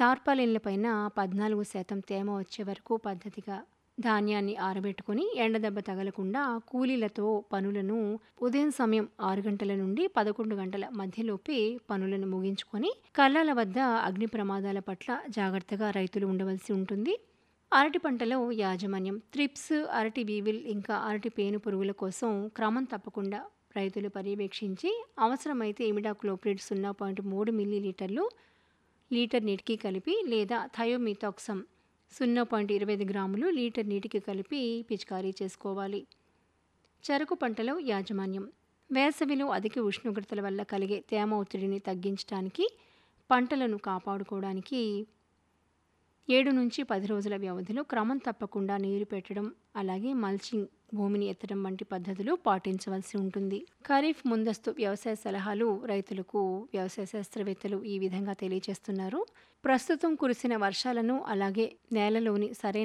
టార్పాలిన్లపైన పద్నాలుగు శాతం తేమ వచ్చే వరకు పద్ధతిగా ధాన్యాన్ని ఆరబెట్టుకొని ఎండదెబ్బ తగలకుండా కూలీలతో పనులను ఉదయం సమయం ఆరు గంటల నుండి పదకొండు గంటల మధ్యలోపే పనులను ముగించుకొని కళ్ళాల వద్ద అగ్ని ప్రమాదాల పట్ల జాగ్రత్తగా రైతులు ఉండవలసి ఉంటుంది అరటి పంటలో యాజమాన్యం త్రిప్స్ అరటి బీవిల్ ఇంకా అరటి పేను పురుగుల కోసం క్రమం తప్పకుండా రైతులు పర్యవేక్షించి అవసరమైతే ఇమిడాక్లోప్రిడ్ సున్నా పాయింట్ మూడు మిల్లీ లీటర్లు లీటర్ నీటికి కలిపి లేదా థయోమిథాక్సమ్ సున్నా పాయింట్ ఇరవై ఐదు గ్రాములు లీటర్ నీటికి కలిపి పిచికారీ చేసుకోవాలి చెరకు పంటలో యాజమాన్యం వేసవిలో అధిక ఉష్ణోగ్రతల వల్ల కలిగే తేమ ఒత్తిడిని తగ్గించడానికి పంటలను కాపాడుకోవడానికి ఏడు నుంచి పది రోజుల వ్యవధిలో క్రమం తప్పకుండా నీరు పెట్టడం అలాగే మల్చింగ్ భూమిని ఎత్తడం వంటి పద్ధతులు పాటించవలసి ఉంటుంది ఖరీఫ్ ముందస్తు వ్యవసాయ సలహాలు రైతులకు వ్యవసాయ శాస్త్రవేత్తలు ఈ విధంగా తెలియజేస్తున్నారు ప్రస్తుతం కురిసిన వర్షాలను అలాగే నేలలోని సరైన